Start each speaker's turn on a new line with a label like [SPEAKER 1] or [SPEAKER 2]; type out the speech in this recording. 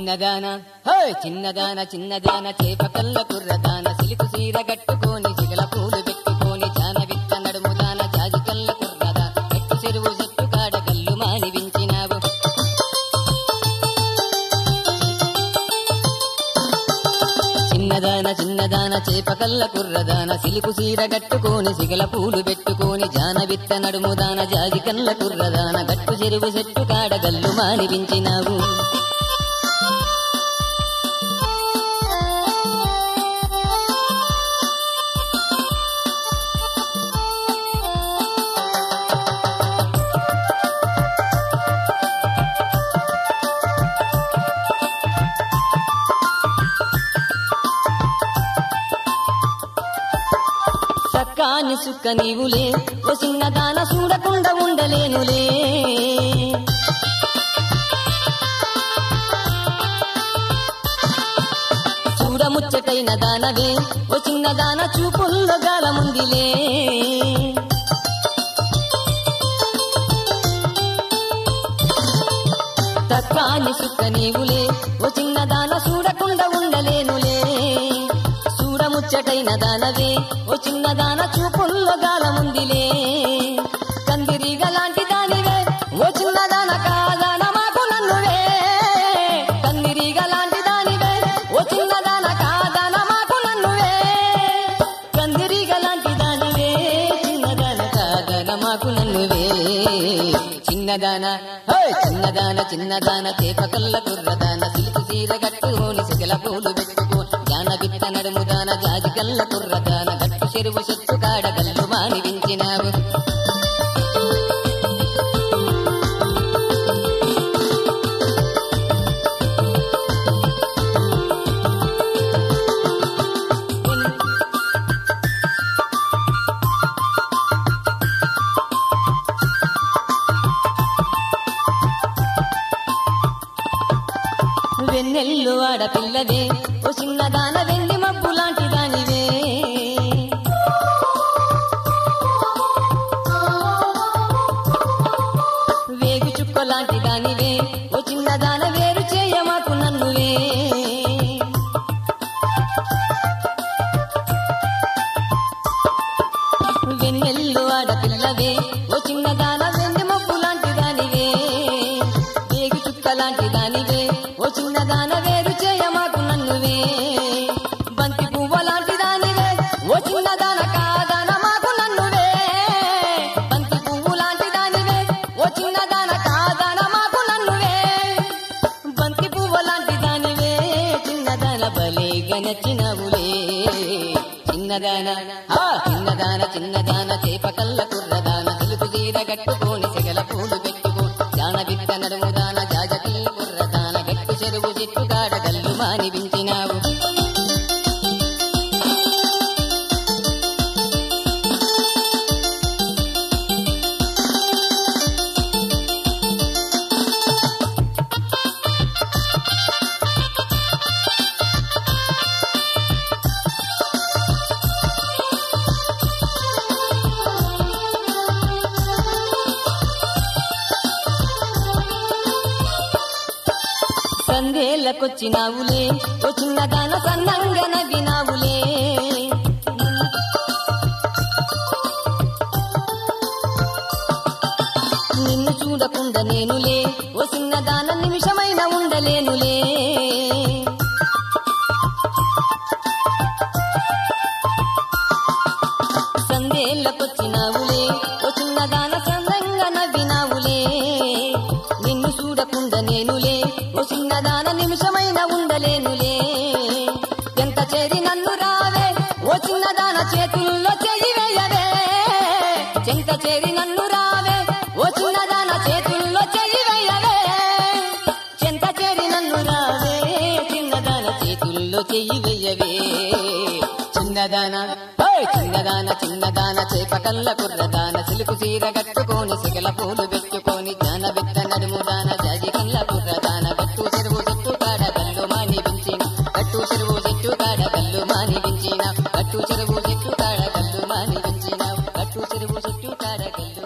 [SPEAKER 1] చిన్నదాన హే చిన్నదాన చిన్నదాన చేప కల్ల కుర్రదాన సిలుకు సీర కట్టుకొని సిగల పూలు పెట్టుకొని జాన విత్త నడుముదాన జాజి కల్ల కుర్రదా ఎట్టు చెరువు చెట్టు కాడ కల్లు మాని వించినావు చిన్నదాన చిన్నదాన చేప కల్ల కుర్రదాన సిలుకు సీర కట్టుకొని సిగల పూలు పెట్టుకొని జాన విత్త నడుముదాన జాజి కల్ల కుర్రదాన గట్టు చెరువు చెట్టు కాడ గల్లు మాని వించినావు సక్కాని సుక్క నీవులే ఓ చిన్నదాన చూడకుండా ఉండలేనులే చూడముచ్చటైన దానవే ఓ చిన్నదాన చూపుల్లో గాలముందిలే తక్కాని సుక్క నీవులే ఓ చిన్నదాన చూడకుండా ఉండలేనులే చూడముచ్చటైన దానవే ఓ చిన్నదాన చూపుల్లో గాలముందిలే కందిరీగ లాంటి దానివే ఓ చిన్నదాన కాదాన మాకు నన్నువే కందిరీగ లాంటి దానివే ఓ చిన్నదాన కాదాన మాకు నన్నువే కందిరీగ లాంటి దానివే చిన్నదాన కాదాన మాకు నన్నువే చిన్నదాన హే! చిన్నదాన చిన్నదాన చేప కల్ల కుర్రదాన సిలుకు సీర కట్టుకొని సిగల పూలు పెట్టుకో జాన బిత్త నడుముదాన జాజి కల్ల కుర్రదాన గట్టు చెరువు చెట్టు కాడ కల్లు మాని వించినావు వెన్నెల్లు ఆడపిల్లవే ఓ చిన్నదాన వెండి మబ్బు లాంటి దానివే వేగు చుక్క లాంటి దానివే ఓ చిన్నదాన వేరు చేయమాకు నన్నువే వెన్నెల్లు ఆడపిల్లవే ఓ చిన్నదాన వెండి మబ్బు లాంటి దానివే వేగు చుక్క లాంటి దానివే ఓ చిన్నదాన వేరు చేయమాకు నన్నువే బంతి పువ్వ లాంటి దానివే ఓ చిన్నదాన కాదాన మాకు నన్నువే బంతి పువ్వు లాంటి దానివే ఓ చిన్నదాన కాదాన మాకు నన్నువే బంతి పువ్వ లాంటి దానివే చిన్నదాన బలేగా నచ్చినవులే చిన్నదాన ఆ చిన్నదాన చిన్నదాన చేప కల్ల కుర్రదాన తెలుపు జీర కట్టుకోని సెగల పూలు పెట్టుకో జాన బిక్క నడుముదాన జాజకిల్ల కుర్రదాన గట్టు చెరువు చెట్టు కాడ గల్లు మాని వించినావు సందేళ్ళకొచ్చినావులే ఓ చిన్నదాన సన్నంగా నవ్వినావులే నిన్ను చూడకుండా నేనులే ఓ చిన్నదాన నిమిషమైన ఉండలేనులే సందేళ్ళకొచ్చినావులే ఓ చిన్నదాన సందంగా నవ్వినావులే నిన్ను చూడకుండా నేనులే ఓ చిన్నదాన నిమిషమైన ఉండలేనులే ఎంత చేరి నన్ను రావే ఓ చిన్నదాన చేతుల్లో చెయ్యి వేయవే చెంత చేరి నన్ను రావే ఓ చిన్నదాన చేతుల్లో చెయ్యి వేయవే చెంత చేరి నన్ను రావే చిన్నదాన చేతుల్లో చెయ్యి వెయ్యవే చిన్నదాన ఓయ్ చిన్నదాన చిన్నదాన చేప కల్ల కుర్రదాన సిలుకు సీర కట్టుకొని సిగల పూలు పెట్టుకొని జాన బిత్త నడుముదాన జాజి కల్ల కుర్రదాన గట్టు చెరువు చెట్టు కాడ కల్లు మాని వించిన గట్టు చెరువు చెట్టు కాడ కల్లు మాని వించిన గట్టు చెరువు చెట్టు కాడ కల్లు మాని వించిన గట్టు చెరువు చెట్టు కాడ కల్లు